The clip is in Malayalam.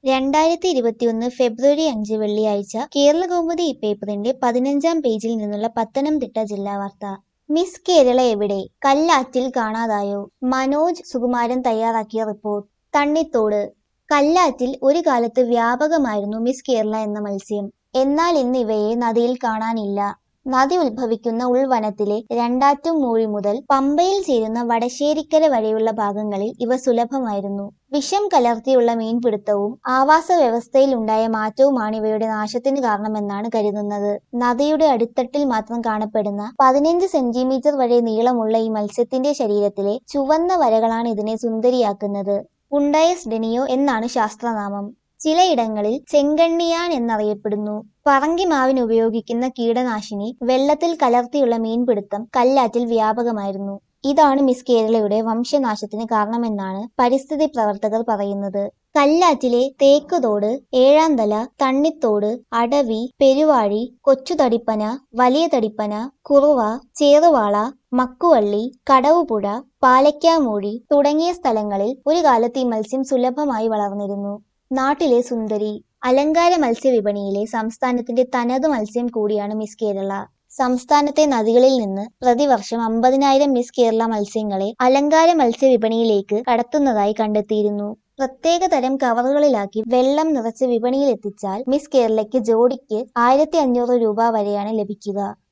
രണ്ടായിരത്തി ഇരുപത്തിയൊന്ന് ഫെബ്രുവരി അഞ്ച് വെള്ളിയാഴ്ച കേരളകൗമുദി ഈ പേപ്പറിന്റെ പതിനഞ്ചാം പേജിൽ നിന്നുള്ള പത്തനംതിട്ട ജില്ലാ വാർത്ത മിസ് കേരള എവിടെ കല്ലാറ്റിൽ കാണാതായോ മനോജ് സുകുമാരൻ തയ്യാറാക്കിയ റിപ്പോർട്ട് തണ്ണിത്തോട് കല്ലാറ്റിൽ ഒരു കാലത്ത് വ്യാപകമായിരുന്നു മിസ് കേരള എന്ന മത്സ്യം എന്നാൽ ഇന്ന് ഇവയെ നദിയിൽ കാണാനില്ല നദി ഉത്ഭവിക്കുന്ന ഉൾവനത്തിലെ രണ്ടാറ്റുംമൂഴി മുതൽ പമ്പയിൽ ചേരുന്ന വടശ്ശേരിക്കര വരെയുള്ള ഭാഗങ്ങളിൽ ഇവ സുലഭമായിരുന്നു വിഷം കലർത്തിയുള്ള മീൻപിടുത്തവും ആവാസ വ്യവസ്ഥയിൽ ഉണ്ടായ മാറ്റവുമാണ് ഇവയുടെ നാശത്തിന് കാരണമെന്നാണ് കരുതുന്നത് നദിയുടെ അടിത്തട്ടിൽ മാത്രം കാണപ്പെടുന്ന പതിനഞ്ച് സെന്റിമീറ്റർ വരെ നീളമുള്ള ഈ മത്സ്യത്തിന്റെ ശരീരത്തിലെ ചുവന്ന വരകളാണ് ഇതിനെ സുന്ദരിയാക്കുന്നത് പുണ്ടയസ് ഡെനിയോ എന്നാണ് ശാസ്ത്രനാമം ചിലയിടങ്ങളിൽ ചെങ്കണ്ണിയാൻ എന്നറിയപ്പെടുന്നു പറങ്കിമാവിന് ഉപയോഗിക്കുന്ന കീടനാശിനി വെള്ളത്തിൽ കലർത്തിയുള്ള മീൻപിടുത്തം കല്ലാറ്റിൽ വ്യാപകമായിരുന്നു ഇതാണ് മിസ് കേരളയുടെ വംശനാശത്തിന് കാരണമെന്നാണ് പരിസ്ഥിതി പ്രവർത്തകർ പറയുന്നത് കല്ലാറ്റിലെ തേക്കുതോട് ഏഴാന്തല തണ്ണിത്തോട് അടവി പെരുവാഴി കൊച്ചുതടിപ്പന വലിയ തടിപ്പന കുറുവ ചേറുവാള മക്കുവള്ളി കടവുപുഴ പാലക്കാമൂഴി തുടങ്ങിയ സ്ഥലങ്ങളിൽ ഒരു കാലത്ത് ഈ മത്സ്യം സുലഭമായി വളർന്നിരുന്നു നാട്ടിലെ സുന്ദരി അലങ്കാര മത്സ്യവിപണിയിലെ സംസ്ഥാനത്തിന്റെ തനത് മത്സ്യം കൂടിയാണ് മിസ് കേരള സംസ്ഥാനത്തെ നദികളിൽ നിന്ന് പ്രതിവർഷം അമ്പതിനായിരം മിസ് കേരള മത്സ്യങ്ങളെ അലങ്കാര മത്സ്യവിപണിയിലേക്ക് കടത്തുന്നതായി കണ്ടെത്തിയിരുന്നു പ്രത്യേക തരം കവറുകളിലാക്കി വെള്ളം നിറച്ച് വിപണിയിൽ എത്തിച്ചാൽ മിസ് കേരളയ്ക്ക് ജോഡിക്ക് ആയിരത്തി അഞ്ഞൂറ് രൂപ വരെയാണ് ലഭിക്കുക